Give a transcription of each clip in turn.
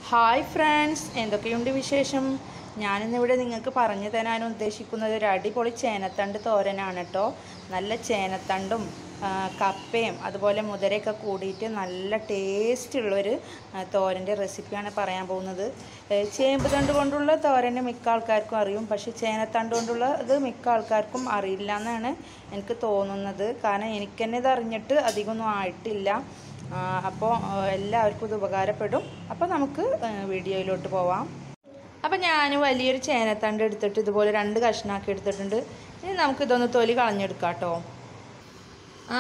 hi friends എന്തൊക്കെയുണ്ട് വിശേഷം ഞാനിന്നിവിടെ നിങ്ങൾക്ക് പറഞ്ഞു തരാൻ ഉദ്ദേശിക്കുന്നത് ഒരു അടിപൊളി ചേനത്തണ്ട് തോരനാണ് കേട്ടോ നല്ല ചേനത്തണ്ടും ആ, കപ്പയും അതുപോലെ മുതിരയൊക്കെ കൂടിയിട്ട് നല്ല ടേസ്റ്റുള്ളൊരു തോരൻ്റെ റെസിപ്പിയാണ് പറയാൻ പോകുന്നത് ഏ, ചേമ്പ് തണ്ട് കൊണ്ടുള്ള തോരന് മിക്ക ആൾക്കാർക്കും അറിയും പക്ഷേ ചേനത്തണ്ട് കൊണ്ടുള്ള ഇത് മിക്ക ആൾക്കാർക്കും അറിയില്ല എന്നാണ് എനിക്ക് തോന്നുന്നത് കാരണം എനിക്ക് തന്നെ ഇത് അറിഞ്ഞിട്ട് അധികമൊന്നും ആയിട്ടില്ല അപ്പോൾ എല്ലാവർക്കും ഇത് ഉപകാരപ്പെടും അപ്പോൾ നമുക്ക് ആ, വീഡിയോയിലോട്ട് പോവാം അപ്പോൾ ഞാൻ വലിയൊരു ചേനത്തണ്ട് എടുത്തിട്ട് ഇതുപോലെ രണ്ട് കഷ്ണാക്കി എടുത്തിട്ടുണ്ട് ഇനി നമുക്കിതൊന്ന് തൊലി കളഞ്ഞെടുക്കാം കേട്ടോ ആ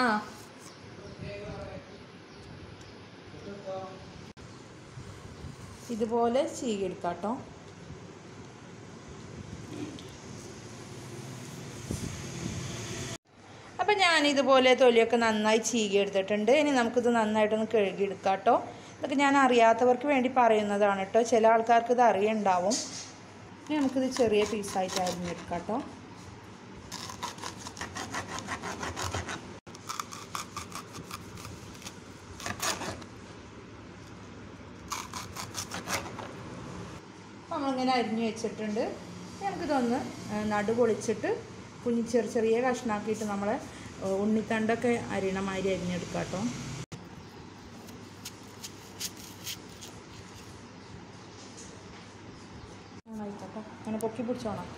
ഇതുപോലെ ചീകിയെടുക്കാം കേട്ടോ അപ്പം ഞാൻ ഇതുപോലെ തൊലിയൊക്കെ നന്നായി ചീകി എടുത്തിട്ടുണ്ട് ഇനി നമുക്കിത് നന്നായിട്ടൊന്ന് കഴുകിയെടുക്കാം കേട്ടോ ഇതൊക്കെ ഞാൻ അറിയാത്തവർക്ക് വേണ്ടി പറയുന്നതാണ് കേട്ടോ ചില ആൾക്കാർക്ക് ഇത് അറിയുണ്ടാവും ഇനി നമുക്കിത് ചെറിയ പീസായിട്ട് അരിഞ്ഞെടുക്കാം കേട്ടോ നമ്മളിങ്ങനെ അരിഞ്ഞു വെച്ചിട്ടുണ്ട് ഇനി നമുക്കിതൊന്ന് ആ, നടു പൊളിച്ചിട്ട് കുഞ്ഞ് ചെറിയ ചെറിയ കഷ്ണാക്കിയിട്ട് നമ്മളെ ആ, ഉണ്ണിത്തണ്ടൊക്കെ അരിയണ മാതിരി അരിഞ്ഞെടുക്കാം കേട്ടോ ഓണായിക്കോട്ടെ അങ്ങനെ പൊക്കി പിടിച്ച് ഓണാക്കി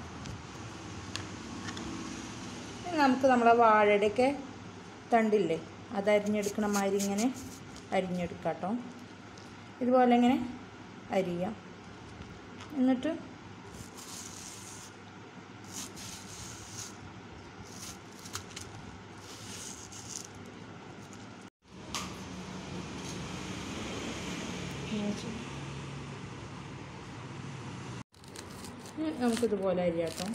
ഇനി നമുക്ക് നമ്മളെ വാഴയുടെയൊക്കെ തണ്ടില്ലേ അത് അരിഞ്ഞെടുക്കണ മാതിരി ഇങ്ങനെ അരിഞ്ഞെടുക്കാം കേട്ടോ ഇതുപോലെ ഇങ്ങനെ അരിയാം എന്നിട്ട് ഇനി നമുക്കിതുപോലെ അരിയാട്ടോ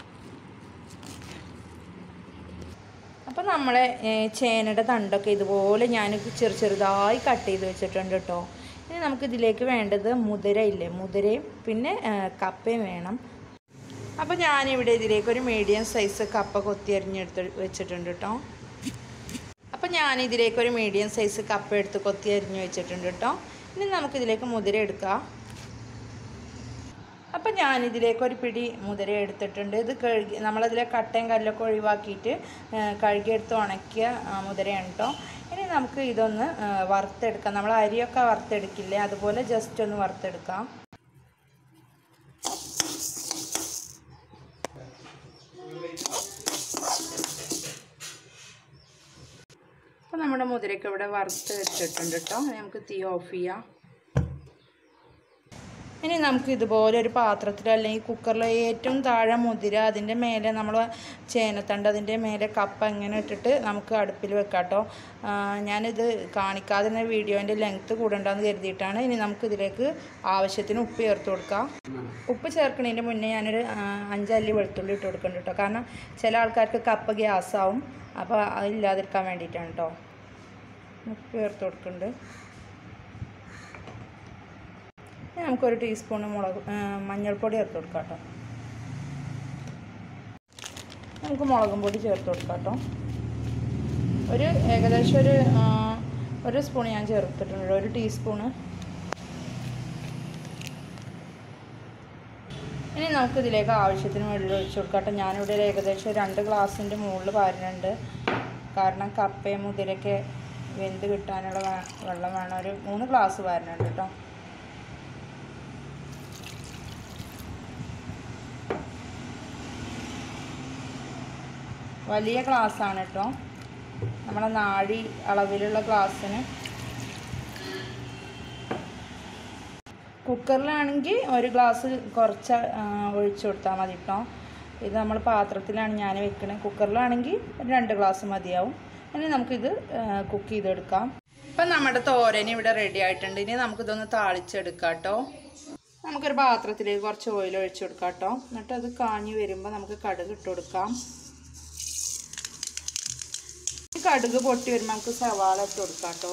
അപ്പം നമ്മളെ ഏ, ചേനയുടെ തണ്ടൊക്കെ ഇതുപോലെ ഞാൻ ചെറു ചെറുതായി കട്ട് ചെയ്ത് വെച്ചിട്ടുണ്ട് കേട്ടോ ഇനി നമുക്ക് ഇതിലേക്ക് വേണ്ടത് മുതിര ഇല്ലേ മുതിരയും പിന്നെ ഏ, കപ്പയും വേണം അപ്പോൾ ഞാനിവിടെ ഇതിലേക്ക് ഒരു മീഡിയം സൈസ് കപ്പ കൊത്തി അരിഞ്ഞെടുത്ത് വെച്ചിട്ടുണ്ട് കേട്ടോ അപ്പോൾ ഞാൻ ഇതിലേക്ക് ഒരു മീഡിയം സൈസ് കപ്പ എടുത്ത് കൊത്തി അരിഞ്ഞ് വെച്ചിട്ടുണ്ട് കേട്ടോ ഇനി നമുക്കിതിലേക്ക് മുതിര എടുക്കാം അപ്പം ഞാനിതിലേക്ക് ഒരു പിടി മുതിര എടുത്തിട്ടുണ്ട് ഇത് കഴുകി നമ്മളതിലെ കട്ടയും കല്ലൊക്കെ ഒഴിവാക്കിയിട്ട് ആ, കഴുകിയെടുത്ത് ഉണക്കിയ ആ, മുതിരയാണ് കേട്ടോ ഇനി നമുക്ക് ഇതൊന്ന് ആ, വറുത്തെടുക്കാം നമ്മൾ അരിയൊക്കെ വറുത്തെടുക്കില്ലേ അതുപോലെ ജസ്റ്റ് ഒന്ന് വറുത്തെടുക്കാം അപ്പോൾ നമ്മുടെ മുതിരയൊക്കെ ഇവിടെ വറുത്ത് വെച്ചിട്ടുണ്ട് കേട്ടോ ഇനി നമുക്ക് തീ ഓഫ് ചെയ്യാം ഇനി നമുക്ക് ഇതുപോലെ ഒരു പാത്രത്തിൽ അല്ലെങ്കിൽ കുക്കറിൽ ഏറ്റവും താഴെ മുതിര അതിൻ്റെ മേലെ നമ്മൾ ചേനത്തണ്ട് അതിൻ്റെ മേലെ കപ്പ ഇങ്ങനെ ഇട്ടിട്ട് നമുക്ക് അടുപ്പിൽ വെക്കാം കേട്ടോ ആ, ഞാനിത് കാണിക്കാതെ തന്നെ വീഡിയോൻ്റെ ലെങ്ത്ത് കൂടണ്ടെന്ന് കരുതിയിട്ടാണ് ഇനി നമുക്ക് ഇതിലേക്ക് ആവശ്യത്തിന് ഉപ്പ് ചേർത്ത് കൊടുക്കാം ഉപ്പ് ചേർക്കുന്നതിൻ്റെ മുന്നേ ഞാനൊരു ആ, അഞ്ചല്ലി വെളുത്തുള്ളി ഇട്ട് കൊടുക്കുന്നുണ്ട് കേട്ടോ കാരണം ചില ആൾക്കാർക്ക് കപ്പ ഗ്യാസ് ആവും അപ്പോൾ അതില്ലാതിരിക്കാൻ വേണ്ടിയിട്ടാണ് കേട്ടോ ഉപ്പ് ചേർത്ത് കൊടുക്കുന്നുണ്ട് ഇനി നമുക്കൊരു ടീസ്പൂൺ മുളക് ആ, മഞ്ഞൾപ്പൊടി ചേർത്ത് കൊടുക്കാം കേട്ടോ നമുക്ക് മുളകും പൊടി ചേർത്ത് കൊടുക്കാം കേട്ടോ ഒരു ഏകദേശം ഒരു ആ, ഒരു സ്പൂൺ ഞാൻ ചേർത്തിട്ടുണ്ട് ഒരു ടീസ്പൂണ് ഇനി നമുക്ക് ഇതിലേക്ക് ആവശ്യത്തിന് വെള്ളം ഒഴിച്ച് കൊടുക്കാം കേട്ടോ ഞാനിവിടെ ഒരു ഏകദേശം രണ്ട് ഗ്ലാസിൻ്റെ മുകളിൽ പാരുന്നുണ്ട് കാരണം കപ്പയും മുതിരയൊക്കെ വെന്ത് കിട്ടാനുള്ള വെ- വെള്ളം വേണം ഒരു മൂന്ന് ഗ്ലാസ് പാരുന്നുണ്ട് കേട്ടോ വലിയ ഗ്ലാസ്സാണ് കേട്ടോ നമ്മളെ നാഴി അളവിലുള്ള ഗ്ലാസ്സിന് കുക്കറിലാണെങ്കിൽ ഒരു ഗ്ലാസ് കുറച്ച് ആ, ഒഴിച്ചു കൊടുത്താൽ മതി കേട്ടോ ഇത് നമ്മൾ പാത്രത്തിലാണ് ഞാൻ വെക്കുന്നത് കുക്കറിലാണെങ്കിൽ ഒരു രണ്ട് ഗ്ലാസ് മതിയാവും ഇനി നമുക്കിത് കുക്ക് ചെയ്തെടുക്കാം ഇപ്പം നമ്മുടെ തോരൻ ഇവിടെ റെഡി ആയിട്ടുണ്ട് ഇനി നമുക്കിതൊന്ന് താളിച്ചെടുക്കാം കേട്ടോ നമുക്കൊരു പാത്രത്തിലേക്ക് കുറച്ച് ഓയിൽ ഒഴിച്ചു കൊടുക്കാം കേട്ടോ എന്നിട്ട് അത് കാഞ്ഞ് വരുമ്പോൾ നമുക്ക് കടുക് ഇട്ട് കൊടുക്കാം ഈ കടുക് പൊട്ടി വരുമ്പോൾ നമുക്ക് സവാള ഇട്ട് കൊടുക്കാം കേട്ടോ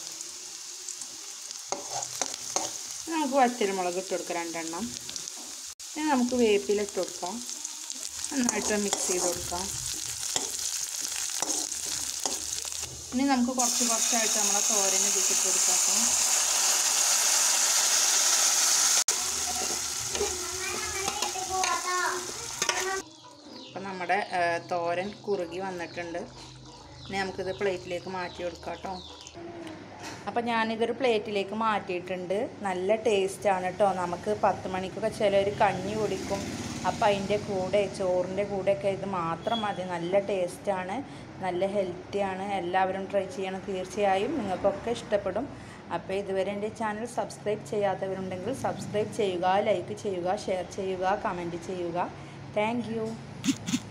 നമുക്ക് വറ്റൽമുളക് ഇട്ട് കൊടുക്കാം രണ്ടെണ്ണം ഇനി നമുക്ക് വേപ്പില ഇട്ട് കൊടുക്കാം നന്നായിട്ട് മിക്സ് ചെയ്ത് കൊടുക്കാം ഇനി നമുക്ക് കുറച്ച് കുറച്ചായിട്ട് നമ്മളെ തോരന് ഇതിട്ട് കൊടുക്കാം കേട്ടോ നമ്മുടെ ആ, തോരൻ കുറുകി വന്നിട്ടുണ്ട് ഇനി നമുക്കിത് പ്ലേറ്റിലേക്ക് മാറ്റി കൊടുക്കാം കേട്ടോ അപ്പം ഞാനിതൊരു പ്ലേറ്റിലേക്ക് മാറ്റിയിട്ടുണ്ട് നല്ല ടേസ്റ്റാണ് കേട്ടോ നമുക്ക് പത്ത് മണിക്കൊക്കെ ചിലർ കഞ്ഞി കുടിക്കും അപ്പം അതിൻ്റെ കൂടെ ചോറിൻ്റെ കൂടെയൊക്കെ ഇത് മാത്രം മതി നല്ല ടേസ്റ്റാണ് നല്ല ഹെൽത്തിയാണ് എല്ലാവരും ട്രൈ ചെയ്യണം തീർച്ചയായും നിങ്ങൾക്കൊക്കെ ഇഷ്ടപ്പെടും അപ്പോൾ ഇതുവരെ എൻ്റെ ചാനൽ സബ്സ്ക്രൈബ് ചെയ്യാത്തവരുണ്ടെങ്കിൽ സബ്സ്ക്രൈബ് ചെയ്യുക ലൈക്ക് ചെയ്യുക ഷെയർ ചെയ്യുക കമൻറ്റ് ചെയ്യുക താങ്ക്